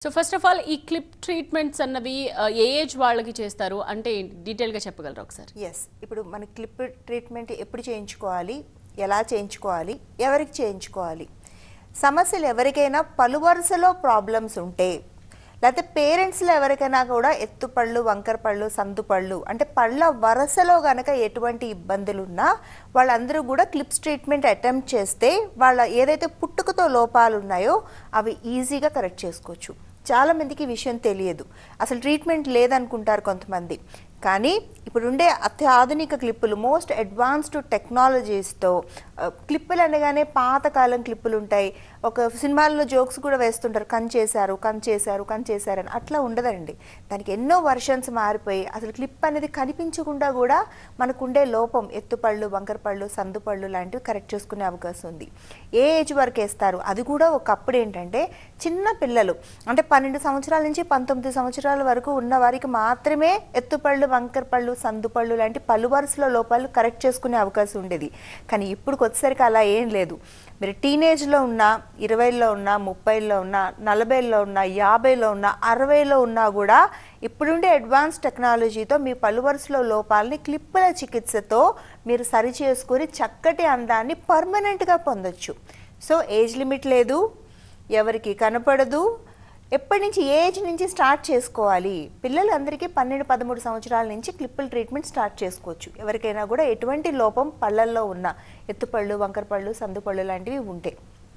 So first of all ఈ clip treatments అన్నవి ఆ, ఏ ఏజ్ వాళ్ళకి చేస్తారు అంటే ఏంటి? డీటెయిల్గా చెప్పగలరా ఒకసారి ఎస్ ఇప్పుడు మన క్లిప్ ట్రీట్మెంట్ ఎప్పుడు చేయించుకోవాలి ఎలా చేయించుకోవాలి ఎవరికి చేయించుకోవాలి సమస్యలు ఎవరికైనా పలు వరుసలో ప్రాబ్లమ్స్ ఉంటే లేకపోతే పేరెంట్స్లో ఎవరికైనా కూడా ఎత్తుపళ్ళు వంకర పళ్ళు సందు పళ్ళు అంటే పళ్ళ వరసలో గనక ఎటువంటి ఇబ్బందులు ఉన్నా వాళ్ళందరూ కూడా క్లిప్స్ ట్రీట్మెంట్ అటెంప్ట్ చేస్తే వాళ్ళ ఏదైతే పుట్టుకతో లోపాలు ఉన్నాయో అవి ఈజీగా కరెక్ట్ చేసుకోవచ్చు చాలా మందికి ఈ విషయం తెలియదు అసలు ట్రీట్మెంట్ లేదనుకుంటారు కొంతమంది కానీ ఇప్పుడుండే అత్యాధునిక క్లిప్పులు మోస్ట్ అడ్వాన్స్డ్ టెక్నాలజీస్తో క్లిప్పులు అనగానే పాతకాలం క్లిప్పులు ఉంటాయి ఒక సినిమాల్లో జోక్స్ కూడా వేస్తుంటారు కన్ చేశారు కన్ చేశారు కన్ చేశారు అని అట్లా ఉండదండి దానికి ఎన్నో వర్షన్స్ మారిపోయి అసలు క్లిప్ అనేది కనిపించకుండా కూడా మనకుండే లోపం ఎత్తుపళ్ళు వంకర పళ్ళు సందు పళ్ళు లాంటివి కరెక్ట్ చేసుకునే అవకాశం ఉంది ఏ ఏజ్ వరకు వేస్తారు అది కూడా ఒకప్పుడు ఏంటంటే చిన్న పిల్లలు అంటే పన్నెండు సంవత్సరాల నుంచి పంతొమ్మిది సంవత్సరాల వరకు ఉన్న వారికి మాత్రమే ఎత్తుపళ్ళు వంకర పళ్ళు సందు పళ్ళు లాంటి పలు వరుసల లోపాలు కరెక్ట్ చేసుకునే అవకాశం ఉండేది కానీ ఇప్పుడు వచ్చేసరికి అలా ఏం లేదు మీరు టీనేజ్లో ఉన్నా ఇరవైలో ఉన్నా ముప్పైలో ఉన్నా నలభైలో ఉన్నా యాభైలో ఉన్నా అరవైలో ఉన్నా కూడా ఇప్పుడుండే అడ్వాన్స్ టెక్నాలజీతో మీ పలు వరుసలో లోపాలని క్లిప్పుల చికిత్సతో మీరు సరి చేసుకొని చక్కటి అందాన్ని పర్మనెంట్గా పొందొచ్చు సో ఏజ్ లిమిట్ లేదు ఎవరికి కనపడదు ఎప్పటి నుంచి ఏ ఏజ్ నుంచి స్టార్ట్ చేసుకోవాలి పిల్లలందరికీ పన్నెండు పదమూడు సంవత్సరాల నుంచి క్లిప్పుల ట్రీట్మెంట్ స్టార్ట్ చేసుకోవచ్చు ఎవరికైనా కూడా ఎటువంటి లోపం పళ్ళల్లో ఉన్న ఎత్తుపళ్ళు వంకరపళ్ళు సందుపళ్ళు లాంటివి ఉంటే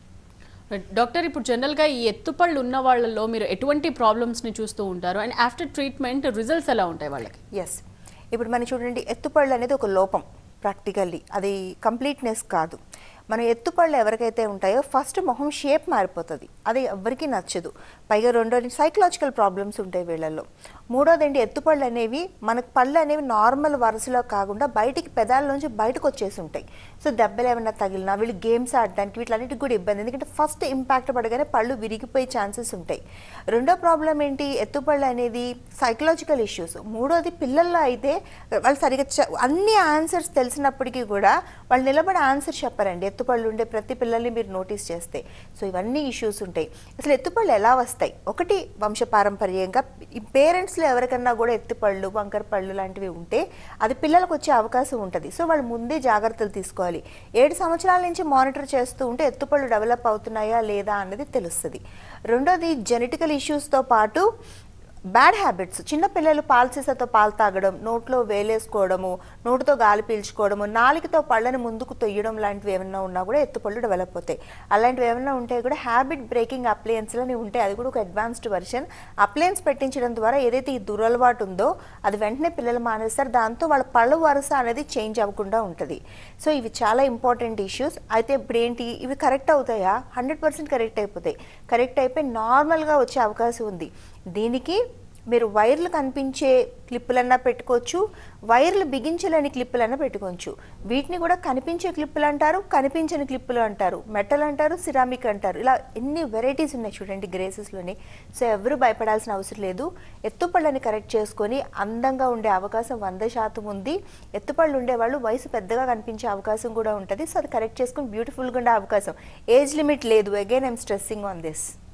డాక్టర్ ఇప్పుడు జనరల్గా ఈ ఎత్తుపళ్ళు ఉన్న వాళ్ళలో మీరు ఎటువంటి ప్రాబ్లమ్స్ని చూస్తూ ఉంటారు అండ్ ఆఫ్టర్ ట్రీట్మెంట్ రిజల్ట్స్ ఎలా ఉంటాయి వాళ్ళకి ఎస్ ఇప్పుడు మనం చూడండి ఎత్తుపళ్ళు అనేది ఒక లోపం ప్రాక్టికల్లీ అది కంప్లీట్నెస్ కాదు మన ఎత్తుపళ్ళు ఎవరికైతే ఉంటాయో ఫస్ట్ మొహం షేప్ మారిపోతుంది అది ఎవరికీ నచ్చదు పైగా రెండోది సైకలాజికల్ ప్రాబ్లమ్స్ ఉంటాయి వీళ్ళల్లో మూడోది ఏంటి ఎత్తుపళ్ళు అనేవి మనకు పళ్ళు అనేవి నార్మల్ వరుసలో కాకుండా బయటికి పెదాల నుంచి బయటకు వచ్చేసి ఉంటాయి సో దెబ్బలు ఏమైనా తగిలినా వీళ్ళు గేమ్స్ ఆడడానికి వీటిలన్నిటికి కూడా ఇబ్బంది ఎందుకంటే ఫస్ట్ ఇంపాక్ట్ పడగానే పళ్ళు విరిగిపోయే ఛాన్సెస్ ఉంటాయి రెండో ప్రాబ్లం ఏంటి ఎత్తుపళ్ళు అనేది సైకలాజికల్ ఇష్యూస్ మూడోది పిల్లల్లో అయితే వాళ్ళు సరిగ్గా చ- అన్ని ఆన్సర్స్ తెలిసినప్పటికీ కూడా వాళ్ళు నిలబడి ఆన్సర్ చెప్పారండి ఎత్తుపళ్ళు ఉండే ప్రతి పిల్లల్ని మీరు నోటీస్ చేస్తే సో ఇవన్నీ ఇష్యూస్ ఉంటాయి అసలు ఎత్తుపళ్ళు ఎలా వస్తాయి ఒకటి వంశపారంపర్యంగా ఈ పేరెంట్స్లో ఎవరికన్నా కూడా ఎత్తుపళ్ళు వంకర పళ్ళు లాంటివి ఉంటే అది పిల్లలకు వచ్చే అవకాశం ఉంటుంది సో వాళ్ళు ముందే జాగ్రత్తలు తీసుకోవాలి ఏడు సంవత్సరాల నుంచి మానిటర్ చేస్తూ ఉంటే ఎత్తుపళ్ళు డెవలప్ అవుతున్నాయా లేదా అన్నది తెలుస్తుంది రెండోది జెనెటికల్ ఇష్యూస్తో పాటు బ్యాడ్ హ్యాబిట్స్ చిన్నపిల్లలు పాల సీసాతో పాలు తాగడం నోట్లో వేలేసుకోవడము నోటితో గాలి పీల్చుకోవడము నాలుకతో పళ్ళని ముందుకు తొయ్యడం లాంటివి ఏమైనా ఉన్నా కూడా ఎత్తుపళ్ళు డెవలప్ అవుతాయి అలాంటివి ఏమైనా ఉంటే కూడా హ్యాబిట్ బ్రేకింగ్ అప్లయన్స్లు అని ఉంటాయి అది కూడా ఒక అడ్వాన్స్డ్ వర్షన్ అప్లయన్స్ పెట్టించడం ద్వారా ఏదైతే ఈ దురలవాటు ఉందో అది వెంటనే పిల్లలు మానేస్తారు దాంతో వాళ్ళ పళ్ళు వరుస అనేది చేంజ్ అవ్వకుండా ఉంటుంది సో ఇవి చాలా ఇంపార్టెంట్ ఇష్యూస్ అయితే ఇప్పుడు ఏంటి ఇవి కరెక్ట్ అవుతాయా హండ్రెడ్ పర్సెంట్ కరెక్ట్ అయిపోతాయి కరెక్ట్ అయిపోయి నార్మల్గా వచ్చే అవకాశం ఉంది దీనికి మీరు వైర్లు కనిపించే క్లిప్పులన్నా పెట్టుకోవచ్చు వైర్లు బిగించలేని క్లిప్పులన్నా పెట్టుకోవచ్చు వీటిని కూడా కనిపించే క్లిప్పులు అంటారు కనిపించని క్లిప్పులు అంటారు మెటల్ అంటారు సిరామిక్ అంటారు ఇలా ఎన్ని వెరైటీస్ ఉన్నాయి చూడండి గ్రేసెస్లోని సో ఎవరు భయపడాల్సిన అవసరం లేదు ఎత్తుపళ్ళని కరెక్ట్ చేసుకొని అందంగా ఉండే అవకాశం వంద శాతం ఉంది ఎత్తుపళ్ళు ఉండే వాళ్ళు వయసు పెద్దగా కనిపించే అవకాశం కూడా ఉంటుంది సో అది కరెక్ట్ చేసుకుని బ్యూటిఫుల్గా ఉండే అవకాశం ఏజ్ లిమిట్ లేదు again I'm stressing on this